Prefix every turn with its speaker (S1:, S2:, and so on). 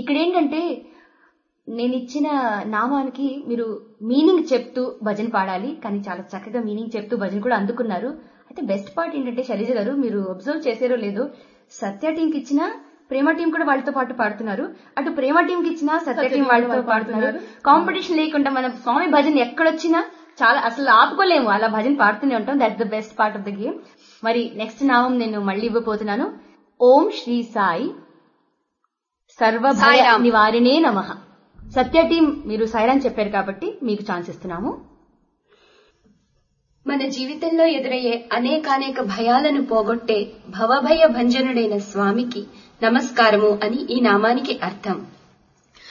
S1: ఇక్కడ ఏంటంటే నేను ఇచ్చిన నామానికి మీరు మీనింగ్ చెప్తూ భజన పాడాలి కానీ చాలా చక్కగా మీనింగ్ చెప్తూ భజన కూడా అందుకున్నారు అయితే బెస్ట్ పార్ట్ ఏంటంటే శైలజ గారు మీరు అబ్జర్వ్ చేసారో లేదో సత్య టీంకి ఇచ్చిన ప్రేమ టీం కూడా వాళ్ళతో పాటు పాడుతున్నారు అటు ప్రేమ టీం కి ఇచ్చిన సత్య టీం వాళ్ళతో పాడుతున్నారు కాంపిటీషన్ లేకుండా మన స్వామి భజన ఎక్కడొచ్చినా చాలా అసలు ఆపుకోలేము అలా భజన పాడుతూనే ఉంటాం that's the best part of the game మరి నెక్స్ట్ నామం నేను మళ్ళీ ఇవ్వబోతున్నాను ఓం శ్రీ సాయి సర్వభయ
S2: సాయిరామ్.
S1: నివారిణే నమ సత్య టీం మీరు సైరాన్ చెప్పారు కాబట్టి మీకు ఛాన్స్ ఇస్తున్నాము
S2: మన జీవితంలో ఎదురయ్యే అనేకానేక భయాలను పోగొట్టే భవభయ భంజనుడైన స్వామికి నమస్కారము అని ఈ నామానికి అర్థం